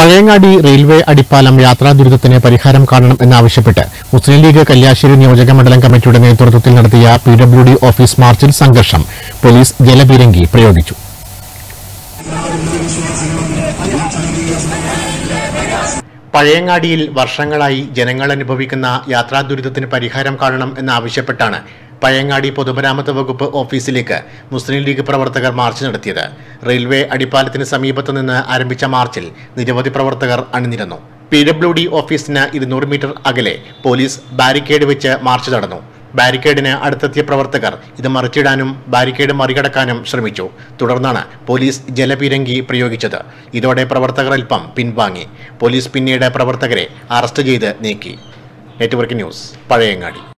Pazhayangadi railway അടിപ്പാലം യാത്രാ ദുരിതത്തിന് പരിഹാരം കാണണം എന്നാവശ്യപ്പെട്ട് മുസ്ലിം ലീഗ് കല്യാശ്ശേരി നിയോജക മണ്ഡലം കമ്മിറ്റിയുടെ നേതൃത്വത്തിൽ നടത്തിയ പി ഡബ്ല്യു ഡി ഓഫീസ് മാർച്ചിൽ സംഘർഷം പോലീസ് ജലപീരങ്കി പ്രയോഗിച്ചു പഴയങ്ങാടിയിൽ വർഷങ്ങളായി ജനങ്ങൾ അനുഭവിക്കുന്ന യാത്രാ ദുരിതത്തിന് പരിഹാരം കാണണം എന്നാവശ്യപ്പെട്ടാണ് പഴയങ്ങാടി പൊതുമരാമത്ത് വകുപ്പ് ഓഫീസിലേക്ക് മുസ്ലിം ലീഗ് പ്രവർത്തകർ മാർച്ച് നടത്തിയത് റെയിൽവേ അടിപ്പാലത്തിന് സമീപത്ത് നിന്ന് ആരംഭിച്ച മാർച്ചിൽ നിരവധി പ്രവർത്തകർ അണിനിരന്നു പി ഡബ്ല്യു ഡി ഓഫീസിന് ഇരുന്നൂറ് മീറ്റർ അകലെ പോലീസ് ബാരിക്കേഡ് വെച്ച് മാർച്ച് നടന്നു ബാരിക്കേഡിന് അടുത്തെത്തിയ പ്രവർത്തകർ ഇത് മറിച്ചിടാനും ബാരിക്കേഡ് മറികടക്കാനും ശ്രമിച്ചു തുടർന്നാണ് പോലീസ് ജലപീരങ്കി പ്രയോഗിച്ചത് ഇതോടെ പ്രവർത്തകർ അല്പം പിൻവാങ്ങി പോലീസ് പിന്നീട് പ്രവർത്തകരെ അറസ്റ്റ് ചെയ്ത് നീക്കി നെറ്റ്വർക്ക് ന്യൂസ് പഴയങ്ങാടി